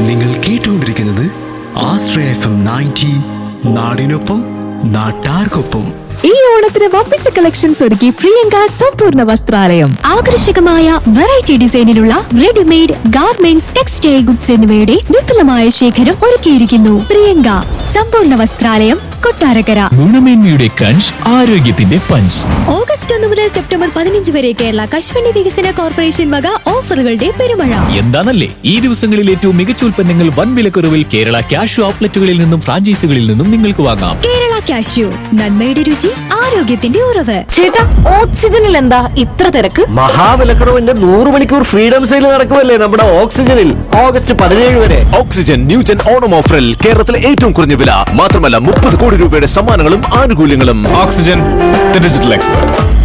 നിങ്ങൾ കേട്ടുകൊണ്ടിരിക്കുന്നത് ആശ്രയ F M ninety നാടിനൊപ്പം നാട്ടാർക്കൊപ്പം ഈ ഓണത്തിന് വമ്പിച്ച കളക്ഷൻസ് ഒരുക്കി പ്രിയങ്ക സമ്പൂർണ്ണ വസ്ത്രാലയം ആകർഷകമായ വെറൈറ്റി ഡിസൈനിലുള്ള റെഡിമെയ്ഡ് ഗാർമെന്റ്സ് ടെക്സ്റ്റൈൽ ഗുഡ്സ് എന്നിവയുടെ വിപുലമായ ശേഖരം ഒരുക്കിയിരിക്കുന്നു പ്രിയങ്ക സമ്പൂർണ്ണ വസ്ത്രാലയം കൊട്ടാരക്കര ഗുണമേന്മയുടെ ക്രഞ്ച് ആരോഗ്യത്തിന്റെ പഞ്ച് ഓഗസ്റ്റ് ഒന്ന് മുതൽ സെപ്റ്റംബർ പതിനഞ്ച് വരെ കേരള കശുവണ്ടി വികസന കോർപ്പറേഷൻ വക ഓഫറുകളുടെ പെരുമഴ എന്താണല്ലേ ഈ ദിവസങ്ങളിൽ ഏറ്റവും മികച്ച ഉൽപ്പന്നങ്ങൾ വൻ വിലക്കുറവിൽ കേരള ക്യാഷ് ഔട്ട്ലെറ്റുകളിൽ നിന്നും ഫ്രാഞ്ചൈസികളിൽ നിന്നും നിങ്ങൾക്ക് വാങ്ങാം കേരള കാഷ്യൂ നന്മയുടെ രുചി ആരോഗ്യത്തിന്റെ ഉറവ് ചേട്ടാ ഓക്സിജനിൽ എന്താ ഇത്ര തിരക്ക് മഹാവിലക്കുറവിന്റെ നൂറ് മണിക്കൂർ ഫ്രീഡം സെയിൽ നടക്കുമല്ലേ നമ്മുടെ ഓക്സിജനിൽ ഓഗസ്റ്റ് പതിനേഴ് വരെ ഓക്സിജൻ ന്യൂജൻ ഓണം ഓഫറിൽ കേരളത്തിലെ ഏറ്റവും കുറഞ്ഞ വില മാത്രമല്ല മുപ്പത് കോടി രൂപയുടെ സമ്മാനങ്ങളും ആനുകൂല്യങ്ങളും ഓക്സിജൻ ഡിജിറ്റൽ എക്സ്പെർട്ട്